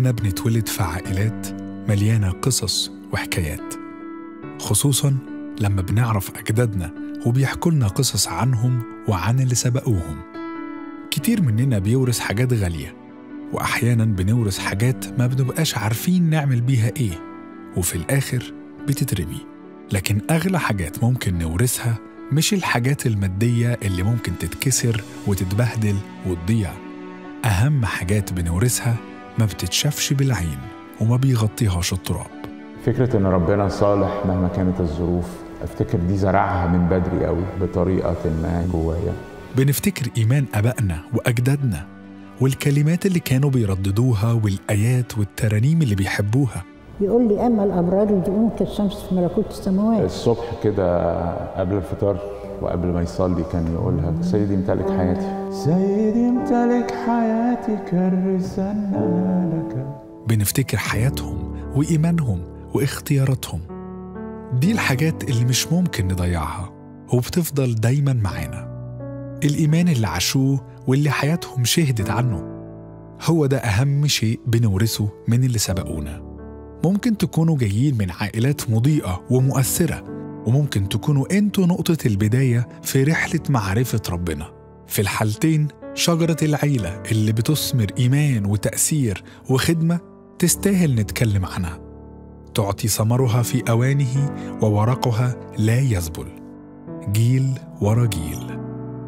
كلنا بنتولد في عائلات مليانة قصص وحكايات خصوصا لما بنعرف أجدادنا وبيحكوا لنا قصص عنهم وعن اللي سبقوهم كتير مننا بيورث حاجات غالية وأحيانا بنورث حاجات ما بنبقاش عارفين نعمل بيها إيه وفي الآخر بتترمي لكن أغلى حاجات ممكن نورثها مش الحاجات المادية اللي ممكن تتكسر وتتبهدل وتضيع أهم حاجات بنورثها ما بتتشافش بالعين وما بيغطيهاش التراب فكرة إن ربنا صالح مهما كانت الظروف أفتكر دي زرعها من بدري قوي بطريقة ما جوايا بنفتكر إيمان أبائنا وأجدادنا والكلمات اللي كانوا بيرددوها والآيات والترانيم اللي بيحبوها يقول لي اما الابرار يضيئون كالشمس في ملكوت السماوات الصبح كده قبل الفطار وقبل ما يصلي كان يقولها سيدي امتلك حياتي سيدي امتلك حياتي كرسنا لك بنفتكر حياتهم وإيمانهم واختياراتهم دي الحاجات اللي مش ممكن نضيعها وبتفضل دايما معانا الإيمان اللي عاشوه واللي حياتهم شهدت عنه هو ده أهم شيء بنورثه من اللي سبقونا ممكن تكونوا جايين من عائلات مضيئة ومؤثرة وممكن تكونوا انتوا نقطة البداية في رحلة معرفة ربنا في الحالتين شجرة العيلة اللي بتثمر إيمان وتأثير وخدمة تستاهل نتكلم عنها تعطي ثمرها في أوانه وورقها لا يذبل جيل ورا جيل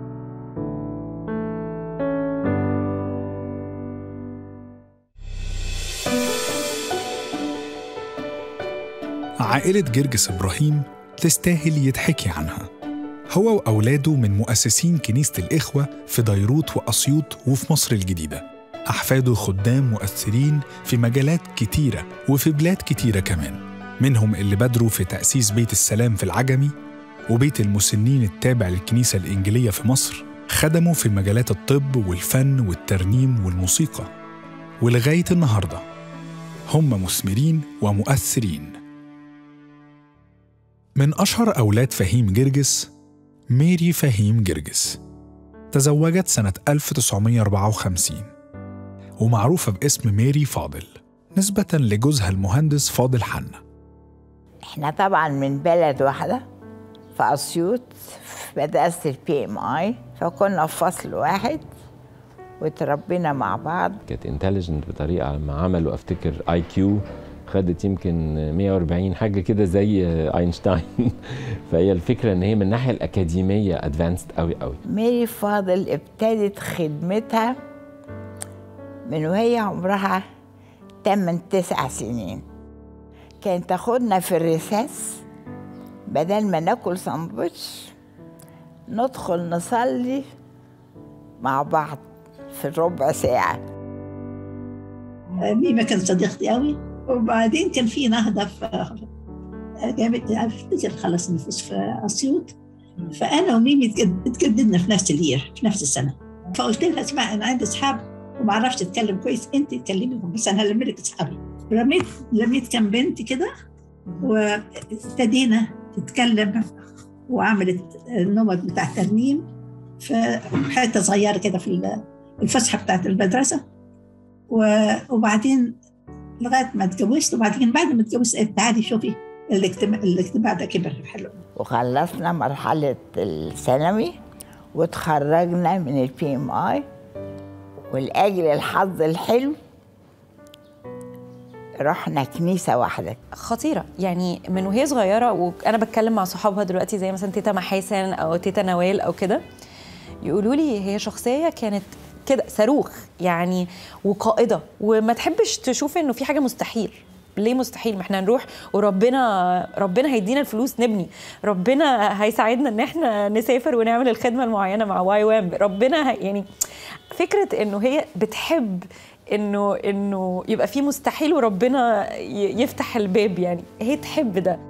عائلة جرجس إبراهيم تستاهل يتحكي عنها هو وأولاده من مؤسسين كنيسة الإخوة في ديروت وأسيوط وفي مصر الجديدة أحفاده خدام مؤثرين في مجالات كتيرة وفي بلاد كتيرة كمان منهم اللي بادروا في تأسيس بيت السلام في العجمي وبيت المسنين التابع للكنيسة الإنجيلية في مصر خدموا في مجالات الطب والفن والترنيم والموسيقى ولغاية النهاردة هم مثمرين ومؤثرين من أشهر أولاد فهيم جرجس ميري فهيم جرجس تزوجت سنة 1954 ومعروفة باسم ميري فاضل نسبة لجوزها المهندس فاضل حنا احنا طبعا من بلد واحدة في أسيوط في مدرسة البي ام اي فكنا في فصل واحد وتربينا مع بعض كانت انتليجنت بطريقه لما عملوا افتكر اي كيو خدت يمكن 140 حاجه كده زي اينشتاين فهي الفكره ان هي من الناحيه الاكاديميه ادفانسد قوي قوي ميري فاضل ابتدت خدمتها من وهي عمرها 8 9 سنين كانت تاخدنا في الريساس بدل ما ناكل ساندوتش ندخل نصلي مع بعض في الربع ساعة ميمة كانت صديقتي قوي وبعدين كان في نهضة في جابت افتكر خلص النفوس في اسيوط فانا وميمي اتجددنا في نفس الير في نفس السنه فقلت لها اسمع انا عندي اصحاب وما اعرفش اتكلم كويس انت اتكلمي بس انا هلم لك اصحابي رميت رميت كام بنت كده وابتدينا نتكلم وعملت النمط بتاع الترنيم في حته صغيره كده في الفسحه بتاعت المدرسه وبعدين لغايه ما اتجوزت وبعدين بعد ما اتجوزت قالت تعالي شوفي الاجتماع الاجتماع ده كبر حلو وخلصنا مرحلة الثانوي وتخرجنا من البي ام اي ولأجل الحظ الحلو رحنا كنيسة واحدة خطيره يعني من وهي صغيره وانا بتكلم مع صحابها دلوقتي زي مثلا تيتا محاسن او تيتا نوال او كده يقولوا لي هي شخصيه كانت كده صاروخ يعني وقائده وما تحبش تشوف انه في حاجه مستحيل ليه مستحيل ما احنا نروح وربنا ربنا هيدينا الفلوس نبني ربنا هيساعدنا ان احنا نسافر ونعمل الخدمه المعينه مع واي وام ربنا هي يعني فكره انه هي بتحب انه انه يبقى في مستحيل وربنا ي- يفتح الباب يعني هي تحب ده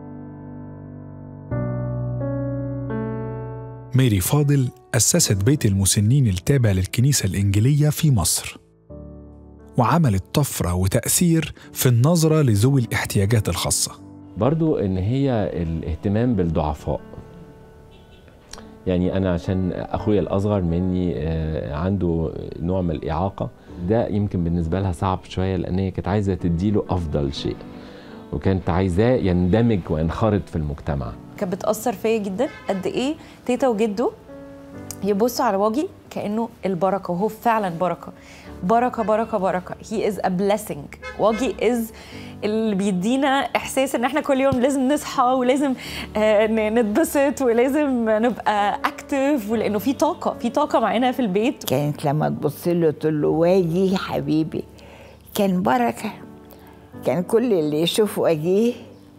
ميري فاضل أسست بيت المسنين التابع للكنيسة الإنجيلية في مصر وعملت طفرة وتأثير في النظرة لذوي الاحتياجات الخاصة برضو ان هي الاهتمام بالضعفاء يعني انا عشان اخويا الاصغر مني آه، عنده نوع من الاعاقه ده يمكن بالنسبه لها صعب شويه لان هي كانت عايزه تديله افضل شيء وكانت عايزاه يندمج وينخرط في المجتمع كانت بتأثر فيا جدا قد ايه تيتا وجده يبصوا على واجي كأنه البركة وهو فعلا بركة بركة بركة بركة he is a blessing واجي is اللي بيدينا احساس ان احنا كل يوم لازم نصحى ولازم آه، ن- نتبسط ولازم نبقى اكتف ولانه في طاقه في طاقه معانا في البيت كانت لما تبص له تقول له واجي حبيبي كان بركة كان كل اللي يشوف وجيه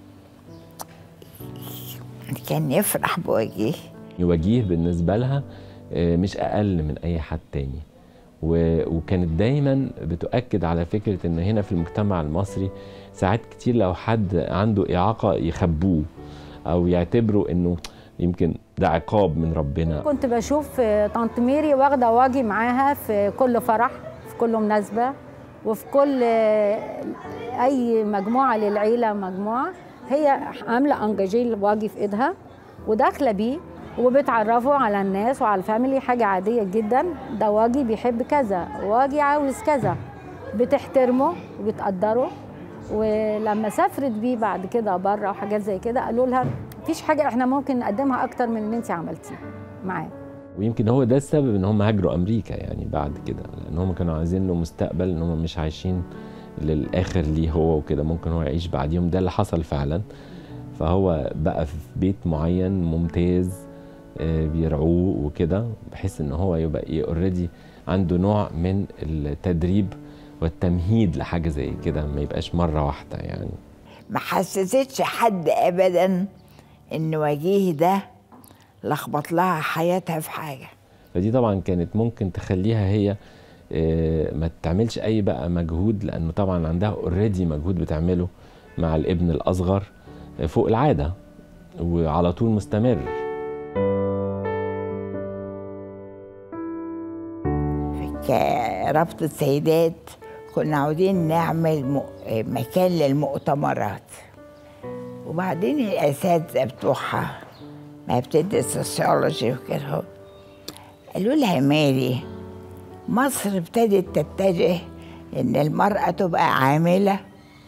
كان يفرح بوجيه وجيه بالنسبة لها آه، مش أقل من أي حد تاني و- وكانت دايما بتؤكد على فكرة إن هنا في المجتمع المصري ساعات كتير لو حد عنده إعاقة يخبوه أو يعتبروا إنه يمكن ده عقاب من ربنا كنت بشوف آه، طنط ميري واخده واجي معاها في كل فرح في كل مناسبه وفي كل آه، اي مجموعه للعيله مجموعه هي عامله انجاجي واجي في ايدها وداخله بيه وبتعرفه على الناس وعلى الفاميلي حاجه عاديه جدا ده واجي بيحب كذا واجي عاوز كذا بتحترمه وبتقدره ولما سافرت بيه بعد كده بره وحاجات زي كده قالوا لها مفيش حاجه احنا ممكن نقدمها اكتر من اللي انت عملتيه معاه ويمكن هو ده السبب إن هم هاجروا أمريكا يعني بعد كده لأن هم كانوا عايزين له مستقبل إن هم مش عايشين للآخر ليه هو وكده ممكن هو يعيش بعديهم ده اللي حصل فعلا فهو بقى في بيت معين ممتاز آه، بيرعوه وكده بحيث ان هو يبقى اوريدي عنده نوع من التدريب والتمهيد لحاجه زي كده ما يبقاش مره واحده يعني ما حسستش حد ابدا ان وجيه ده لخبط لها حياتها في حاجه فدي طبعا كانت ممكن تخليها هي آه، ما تعملش اي بقى مجهود لانه طبعا عندها اوريدي مجهود بتعمله مع الابن الاصغر آه، فوق العاده وعلى طول مستمر كرابطة سيدات كنا عاوزين نعمل م- مكان للمؤتمرات وبعدين الأساتذة بتوعها ما بتدرس سوسيولوجي وكده قالوا لها يا ماري مصر ابتدت تتجه إن المرأة تبقى عاملة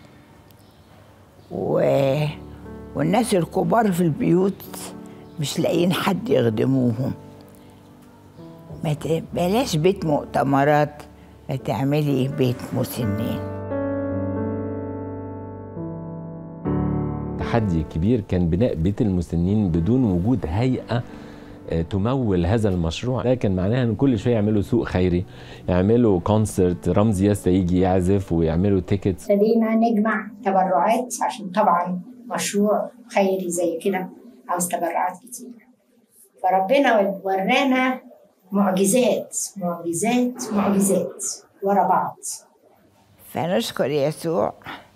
و... والناس الكبار في البيوت مش لاقيين حد يخدموهم ما ت- بلاش بيت مؤتمرات ما تعملي بيت مسنين تحدي كبير كان بناء بيت المسنين بدون وجود هيئه آه، تمول هذا المشروع ده كان معناها ان كل شويه يعملوا سوق خيري يعملوا كونسرت رمزي ياسا يجي يعزف ويعملوا تيكتس ابتدينا نجمع تبرعات عشان طبعا مشروع خيري زي كده عاوز تبرعات كتير فربنا ورانا معجزات معجزات معجزات ورا بعض فنشكر يسوع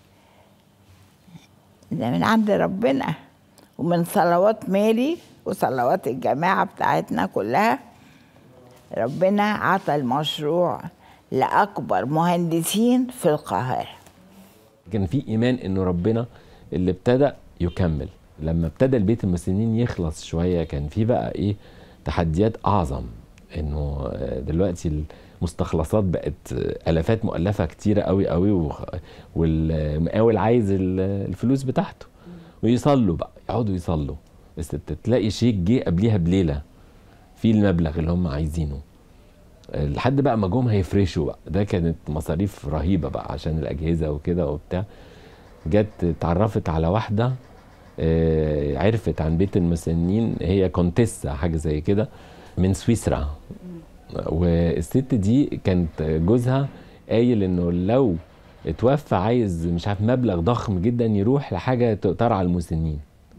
ده من عند ربنا ومن صلوات ماري وصلوات الجماعة بتاعتنا كلها ربنا عطى المشروع لأكبر مهندسين في القاهرة كان في ايمان انه ربنا اللي ابتدى يكمل لما ابتدى البيت المسنين يخلص شويه كان في بقى ايه تحديات اعظم انه آه، دلوقتي المستخلصات بقت آه، الافات مؤلفه كتيره قوي قوي وخ- والمقاول عايز ال- الفلوس بتاعته ويصلوا بقى يقعدوا يصلوا بس ت- تلاقي شيك جه قبليها بليله في المبلغ اللي هم عايزينه لحد بقى ما جم هيفرشوا بقى ده كانت مصاريف رهيبه بقى عشان الاجهزه وكده وبتاع جت اتعرفت على واحده آه، عرفت عن بيت المسنين هي كونتيسا حاجه زي كده من سويسرا والست دي كانت جوزها قايل انه لو اتوفى عايز مش عارف مبلغ ضخم جدا يروح لحاجه ترعى المسنين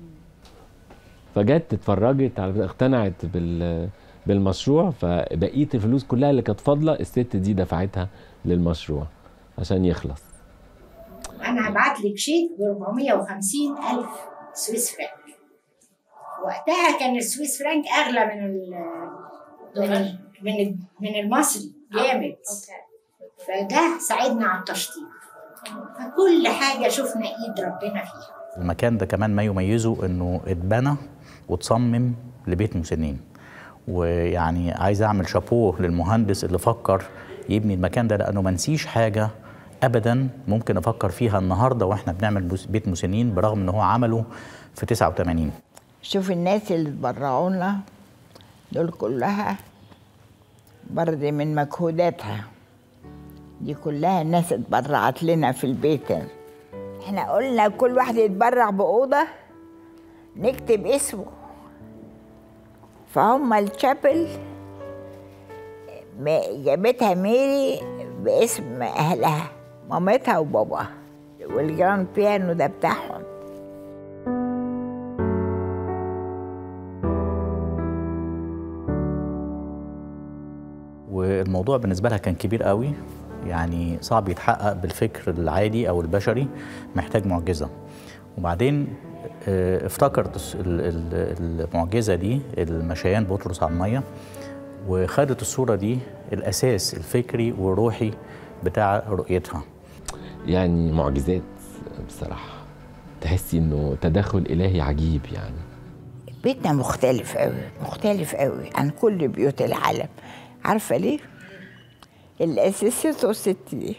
فجت اتفرجت على اقتنعت بال بالمشروع فبقيه الفلوس كلها اللي كانت فاضله الست دي دفعتها للمشروع عشان يخلص انا هبعت لك شيك ب 450 الف سويس فرانك وقتها كان السويس فرانك اغلى من ال من ال من ال من المصري جامد فده ساعدنا على التشطيب فكل حاجه شفنا ايد ربنا فيها المكان ده كمان ما يميزه انه اتبنى وتصمم لبيت مسنين ويعني عايز اعمل شابوه للمهندس اللي فكر يبني المكان ده لانه ما نسيش حاجه ابدا ممكن افكر فيها النهارده واحنا بنعمل بوس- بيت مسنين برغم ان هو عمله في 89 شوف الناس اللي اتبرعوا لنا دول كلها برضه من مجهوداتها دي كلها الناس اتبرعت لنا في البيت احنا قلنا كل واحد يتبرع بأوضة نكتب اسمه فهم الشابل ما- جابتها ميري باسم أهلها مامتها وباباها والجراند بيانو ده بتاعهم والموضوع بالنسبه لها كان كبير قوي يعني صعب يتحقق بالفكر العادي او البشري محتاج معجزه وبعدين آه، افتكرت الس- ال- ال- المعجزه دي المشيان بطرس على الميه وخدت الصوره دي الاساس الفكري والروحي بتاع رؤيتها يعني معجزات بصراحه تحسي انه تدخل الهي عجيب يعني بيتنا مختلف قوي مختلف قوي عن كل بيوت العالم عارفه ليه اللي اسسته الست دي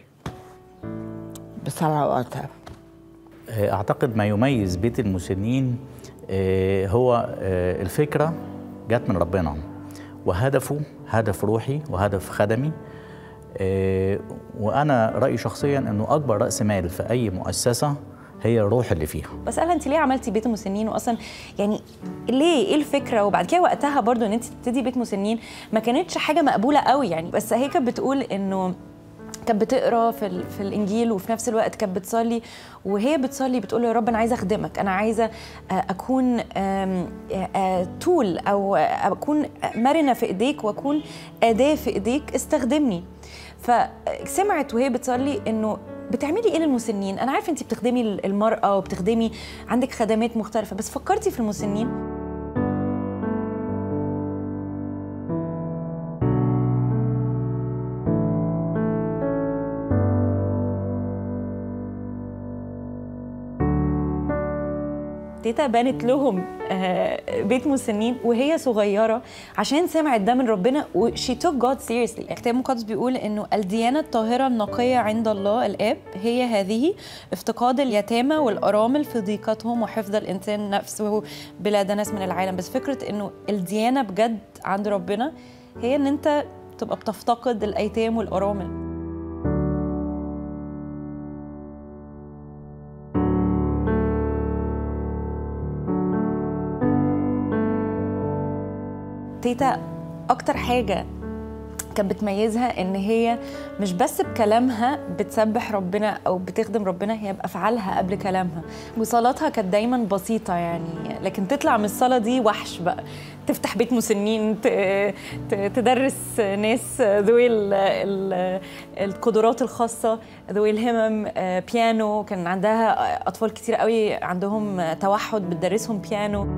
بصلواتها آه، اعتقد ما يميز بيت المسنين آه، هو آه، الفكره جت من ربنا وهدفه هدف روحي وهدف خدمي آه، وانا رايي شخصيا انه اكبر راس مال في اي مؤسسه هي الروح اللي فيها بسالها انت ليه عملتي بيت مسنين واصلا يعني ليه ايه الفكره وبعد كده وقتها برضو ان انت تبتدي بيت مسنين ما كانتش حاجه مقبوله قوي يعني بس هي كانت بتقول انه كانت بتقرا في ال- في الانجيل وفي نفس الوقت كانت بتصلي وهي بتصلي بتقول له يا رب انا عايزه اخدمك انا عايزه آه، اكون تول او اكون مرنه في ايديك واكون اداه في ايديك استخدمني فسمعت وهي بتصلي انه بتعملي ايه للمسنين انا عارفه انت بتخدمي المراه وبتخدمي عندك خدمات مختلفه بس فكرتي في المسنين تيتا بنت لهم آه، بيت مسنين وهي صغيره عشان سمعت ده من ربنا وشي توك جاد سيريسلي الكتاب المقدس بيقول انه الديانه الطاهره النقيه عند الله الاب هي هذه افتقاد اليتامى والارامل في ضيقتهم وحفظ الانسان نفسه بلا دنس من العالم بس فكره انه الديانه بجد عند ربنا هي ان انت تبقى بتفتقد الايتام والارامل تيتا اكتر حاجه كانت بتميزها ان هي مش بس بكلامها بتسبح ربنا او بتخدم ربنا هي بافعالها قبل كلامها وصلاتها كانت دايما بسيطه يعني لكن تطلع من الصلاه دي وحش بقى تفتح بيت مسنين ت- ت- تدرس ناس ذوي ال- ال- القدرات الخاصه ذوي الهمم آه، بيانو كان عندها اطفال كتير قوي عندهم توحد بتدرسهم بيانو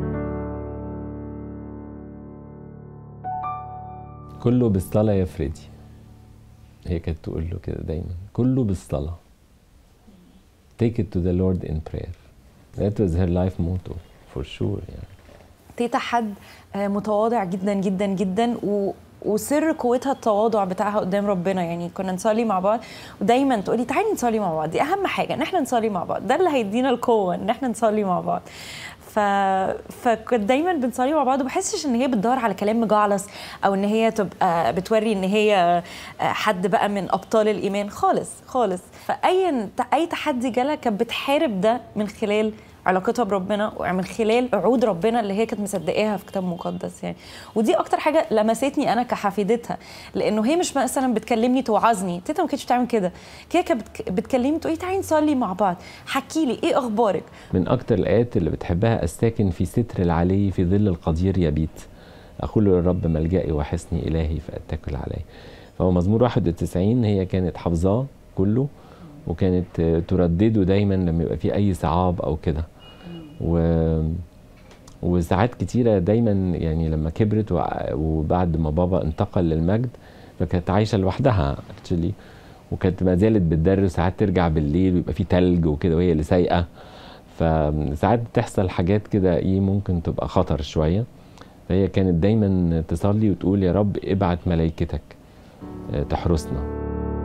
كله بالصلاة يا فريدي هي كانت تقول له كده دايما كله بالصلاة take it to the Lord in prayer that was her life motto for sure يعني تيتا حد آه، متواضع جدا جدا جدا و وسر قوتها التواضع بتاعها قدام ربنا يعني كنا نصلي مع بعض ودايما تقولي تعالي نصلي مع بعض دي اهم حاجه ان احنا نصلي مع بعض ده اللي هيدينا القوه ان احنا نصلي مع بعض ف... فكنت دايما بنصلي مع بعض وبحسش ان هي بتدور على كلام مجعلص او ان هي تبقى بتوري ان هي آه، حد بقى من ابطال الايمان خالص خالص فاي اي تحدي جالها كانت بتحارب ده من خلال علاقتها بربنا ومن خلال وعود ربنا اللي هي كانت مصدقاها في كتاب مقدس يعني ودي اكتر حاجه لمستني انا كحفيدتها لانه هي مش مثلا بتكلمني توعظني تيتا ما كانتش بتعمل كده هي كانت بتك- بتكلمني تقولي تعالي نصلي مع بعض حكي لي ايه اخبارك من أكتر الآيات اللي بتحبها أستاكن في ستر العلي في ظل القدير يبيت أقول للرب ملجئي وحصني إلهي فأتكل عليه فهو مزمور 91 هي كانت حافظاه كله وكانت آه، تردده دايما لما يبقى في أي صعاب أو كده و وساعات كتيرة دايما يعني لما كبرت وع- وبعد ما بابا انتقل للمجد فكانت عايشة لوحدها اكشلي وكانت ما زالت بتدرس ساعات ترجع بالليل ويبقى في تلج وكده وهي اللي سايقة فساعات بتحصل حاجات كده ايه ممكن تبقى خطر شوية فهي كانت دايما تصلي وتقول يا رب ابعت ملائكتك آه، تحرسنا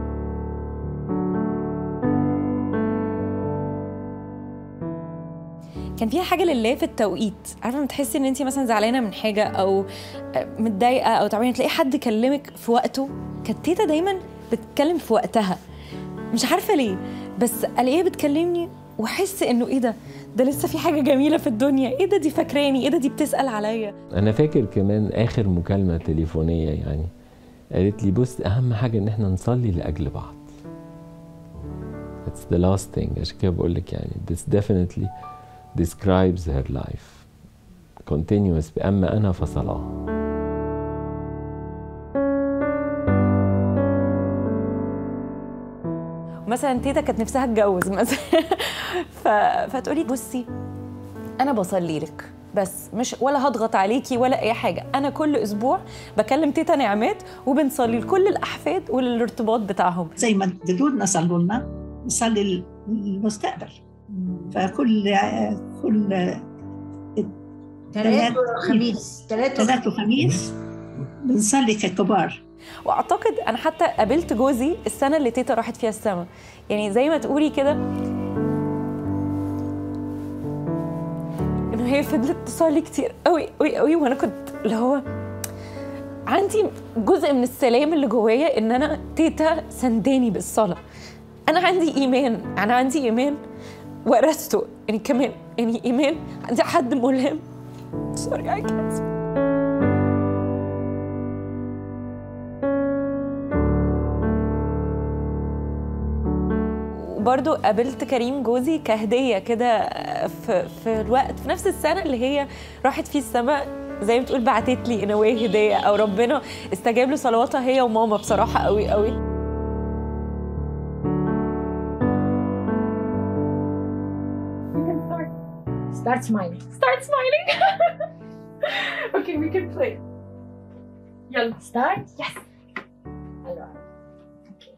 كان فيها حاجه لله في التوقيت عارفه لما تحسي ان انت مثلا زعلانه من حاجه او متضايقه او تعبانه تلاقي حد كلمك في وقته كانت تيتا دايما بتتكلم في وقتها مش عارفه ليه بس الاقيها بتكلمني واحس انه ايه ده ده لسه في حاجه جميله في الدنيا ايه ده دي فاكراني ايه ده دي بتسال عليا انا فاكر كمان اخر مكالمه تليفونيه يعني قالت لي بص اهم حاجه ان احنا نصلي لاجل بعض It's the last thing عشان كده بقول لك يعني this definitely describes her life continuous بأما أنا فصلاه مثلا تيتا كانت نفسها تتجوز مثلا ف... فتقولي بصي انا بصلي لك بس مش ولا هضغط عليكي ولا اي حاجه انا كل اسبوع بكلم تيتا نعمات وبنصلي لكل الاحفاد وللارتباط بتاعهم زي ما جدودنا صلوا لنا نصلي للمستقبل فكل كل ثلاث وخميس ثلاث ثلاث وخميس بنصلي ككبار واعتقد انا حتى قابلت جوزي السنه اللي تيتا راحت فيها السما يعني زي ما تقولي كده انه هي فضلت تصلي كتير قوي قوي قوي وانا كنت اللي هو عندي جزء من السلام اللي جوايا ان انا تيتا سنداني بالصلاه انا عندي ايمان انا عندي ايمان ورثته يعني كمان يعني ايمان عندي حد ملهم سوري I can't speak. وبرضو قابلت كريم جوزي كهدية كده في, في الوقت في نفس السنة اللي هي راحت فيه السماء زي ما تقول بعتت لي نوايا هدية أو ربنا استجاب لصلواتها هي وماما بصراحة قوي قوي start smiling Start smiling Okay we can play يلا start Yes allora okay.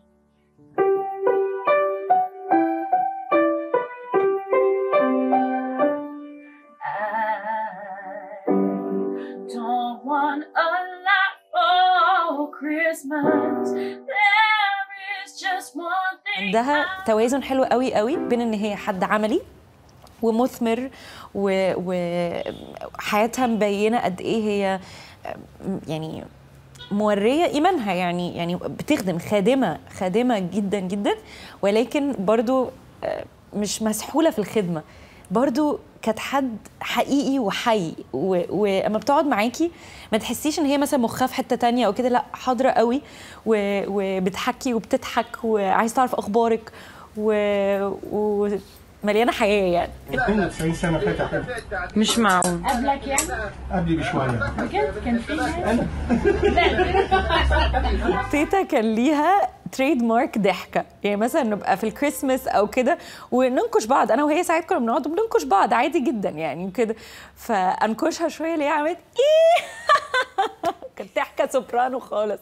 don't want a lot for Christmas. There is just one thing. عندها توازن حلو قوي قوي بين ان هي حد عملي ومثمر و- وحياتها مبينه قد ايه هي يعني موريه ايمانها يعني يعني بتخدم خادمه خادمه جدا جدا ولكن برضو آه، مش مسحوله في الخدمه برضو كانت حد حقيقي وحي و- واما بتقعد معاكي ما تحسيش ان هي مثلا مخها في حته تانية او كده لا حاضره قوي و- وبتحكي وبتضحك وعايز تعرف اخبارك و... ومليانه حياه يعني 92 سنه فاتت مش معقول قبلك يعني قبلي بشويه بجد كان في ناس تيتا كان ليها تريد مارك ضحكه يعني مثلا نبقى في الكريسماس او كده وننكش بعض انا وهي ساعات كنا بنقعد بننكش بعض عادي جدا يعني وكده فانكشها شويه اللي هي عملت ايه كانت ضحكه سوبرانو خالص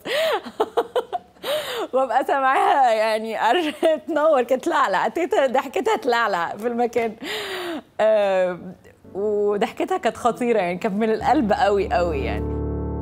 وابقى سامعاها يعني عارفه تنور كانت تلعلع تيتا ضحكتها تلعلع في المكان آه وضحكتها كانت خطيره يعني كانت من القلب قوي قوي يعني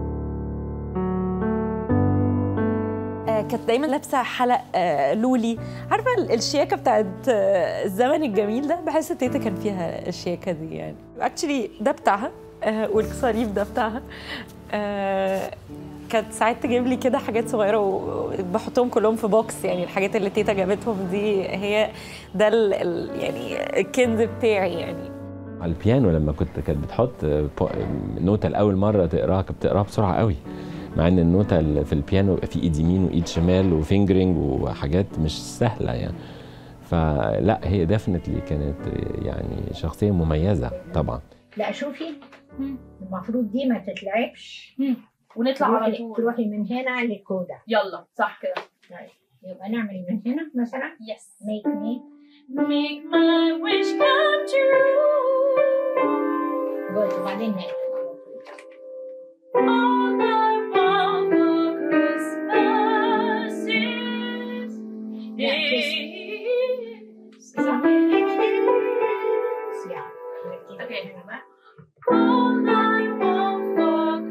آه، كانت دايما لابسه حلق آه، لولي عارفه ال- الشياكه بتاعت آه، الزمن الجميل ده بحس تيتا كان فيها الشياكه دي يعني اكشلي ده بتاعها آه، والصليب ده بتاعها آه، كانت ساعات تجيب لي كده حاجات صغيره وبحطهم كلهم في بوكس يعني الحاجات اللي تيتا جابتهم دي هي ده ال ال يعني الكنز بتاعي يعني على البيانو لما كنت كانت بتحط بو- نوتة لأول مرة تقراها كانت بتقراها بسرعة قوي مع ان النوتة اللي في البيانو بيبقى في ايد يمين وايد شمال وفينجرينج وحاجات مش سهلة يعني فلا هي ديفنتلي كانت يعني شخصية مميزة طبعا لا شوفي المفروض دي ما تتلعبش ونطلع على تروحي- طول تروحي من هنا لكودا يلا صح كده طيب يبقى نعمل من هنا مثلا يس make me make my wish come true good وبعدين نقلب all I want for Christmas is Yeah, kiss. is yeah Okay. هنا بقى. all I want for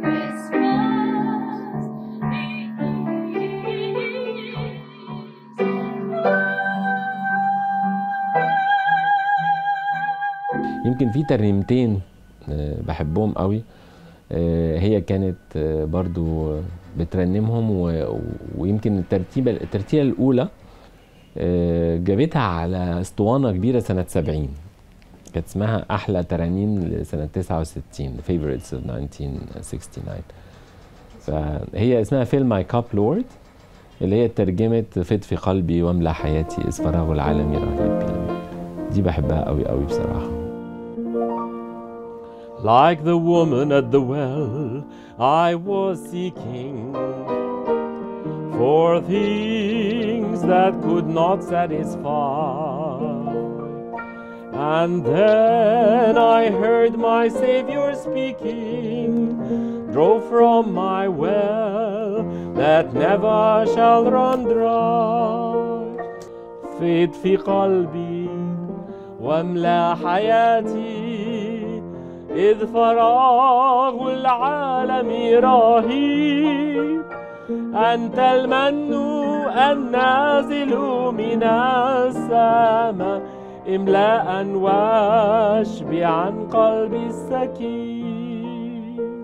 يمكن في ترنيمتين آه، بحبهم قوي آه، هي كانت آه، برضو بترنمهم و- ويمكن الترتيبة الترتيبة الأولى آه، جابتها على اسطوانة كبيرة سنة 70 كانت اسمها أحلى ترانيم لسنة 69 The Favorites of 1969 فهي اسمها Fill My Cup Lord اللي هي ترجمة فد في قلبي واملى حياتي إذ فراغ العالم يرهب بي دي بحبها قوي قوي بصراحة Like the woman at the well, I was seeking for things that could not satisfy. And then I heard my Savior speaking, draw from my well that never shall run dry. فيض في قلبي واملى حياتي إذ فراغ العالم رهيب أنت المن النازل من السماء إملاء واشبعا قلبي السكين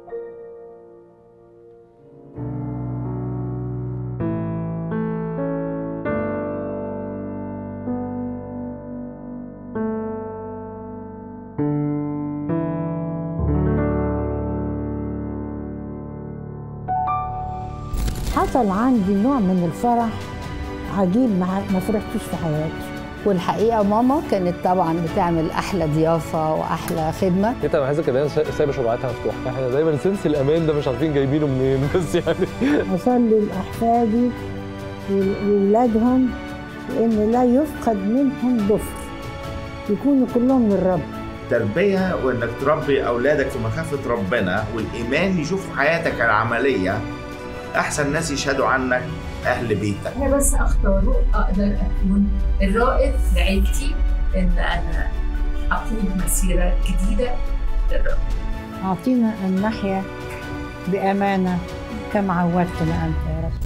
حصل عندي نوع من الفرح عجيب ما ما فرحتوش في حياتي والحقيقه ماما كانت طبعا بتعمل احلى ضيافه واحلى خدمه انت مع كده دايما سايبه شمعتها مفتوحه احنا دايما سنس الامان ده مش عارفين جايبينه منين بس يعني أصلي لأحفادي وولادهم لأن لا يفقد منهم ضفر يكونوا كلهم للرب تربية وإنك تربي أولادك في مخافة ربنا والإيمان يشوف في حياتك العملية أحسن ناس يشهدوا عنك أهل بيتك أنا بس أختاره أقدر أكون الرائد لعيلتي إن أنا أقود مسيرة جديدة للرب أعطينا أن نحيا بأمانة كما عودتنا أنت يا رب